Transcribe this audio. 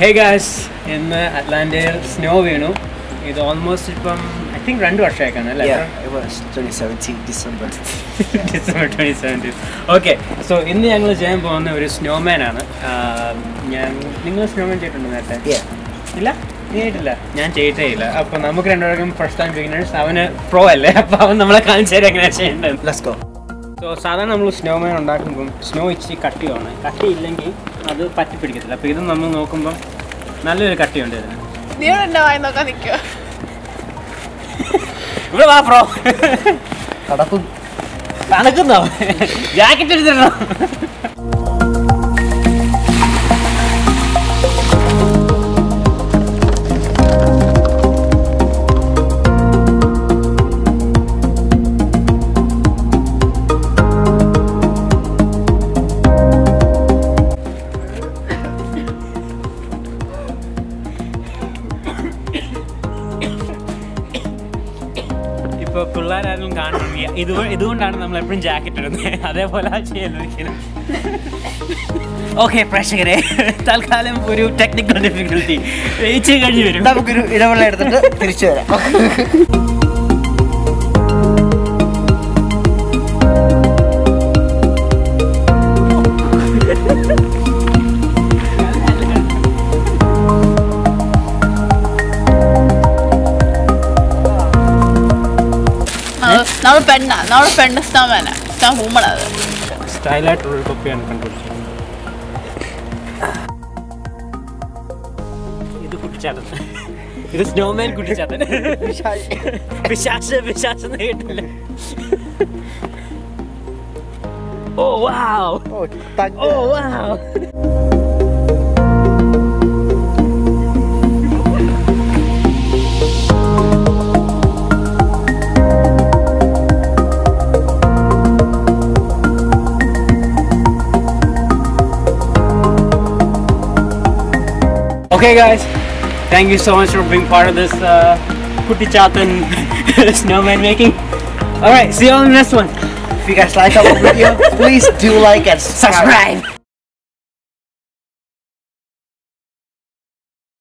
ഹേ Gauss ഇന്ന് അറ്റ്ലാന്റയിൽ snow വീണു ഇത് ഓൾമോസ്റ്റ് ഇപ്പം ഐ തിങ്ക് രണ്ട് വർഷമായിക്കാണ് അല്ലേ Yeah, it was 2017 December. December twenty seventeen okay so ഇന്ന് ഞങ്ങൾ ചെയ്യാൻ പോകുന്ന ഒരു സ്നോമാൻ ആണ് ആഹ് ഞാൻ നിങ്ങൾ സ്നോമാൻ ചെയ്തിട്ടുണ്ടോ നേരത്തെ Yeah. ഇല്ല നീ ആയിട്ടില്ല ഞാൻ ചെയ്തിട്ടേ ഇല്ല അപ്പോൾ നമുക്ക് രണ്ടുപേർക്കും ഫസ്റ്റ് ടൈം ബിഗിനേഴ്സ് അവന് പ്രോ അല്ലേ അപ്പോൾ അവൻ നമ്മളെ കാണിച്ചു തരാം എങ്ങനെയാണ് ചെയ്യേണ്ടത് Let's go. സോ സാധാരണ നമ്മൾ സ്നോമാൻ ഉണ്ടാക്കുമ്പം സ്നോ ഇച്ചിരി കട്ടിയാണ് കട്ടിയില്ലെങ്കിൽ അത് പറ്റി പിടിക്കത്തില്ല അപ്പോൾ ഇത് നമ്മൾ നോക്കുമ്പം നല്ലൊരു കട്ടിയുണ്ട് ഇതിന് നീ ഇവിടെ എന്നെ വായി നോക്കാൻ നിൽക്കുക ഇവിടെ വാ പ്രോ കടക്കും തണുക്കുന്നോ ജാക്കറ്റ് എടുത്തിടണോ ഇപ്പൊ പിള്ളേരാരും കാണണമെങ്കിൽ ഇത് ഇതുകൊണ്ടാണ് നമ്മൾ എപ്പോഴും ജാക്കറ്റ് ഇടുന്നത് അതേപോലെ ചെയ്യല്ലോ ഒരിക്കലും ഓക്കെ പ്രേക്ഷകരെ തൽക്കാലം ഒരു ടെക്നിക്കൽ ഡിഫിക്കൽട്ടി ഇച്ചിരി കഴിഞ്ഞ് വരും നമുക്കൊരു ഇടവേള എടുത്തിട്ട് തിരിച്ചു വരാം നമ്മൾ പെണ്ണാ നമ്മൾ പെണ്ണ് സ്റ്റാമാനാ സ്റ്റാം ഹൂമണ അത് സ്റ്റൈലായിട്ടുള്ളൊരു തൊപ്പിയാണ് കണ്ടുപിടിച്ചത് ഇത് കുട്ടിച്ചാട്ടൻ ഇത് സ്നോമാൻ കുട്ടിച്ചാട്ടൻ പിശാച്ച് പിശാച്ച് എന്ന് കേട്ടില്ല oh wow oh thug oh wow Okay, guys. Thank you so much for being part of this uh, Kuti Chatan snowman making. All right, see you on the next one. If you guys like our video, please do like and subscribe.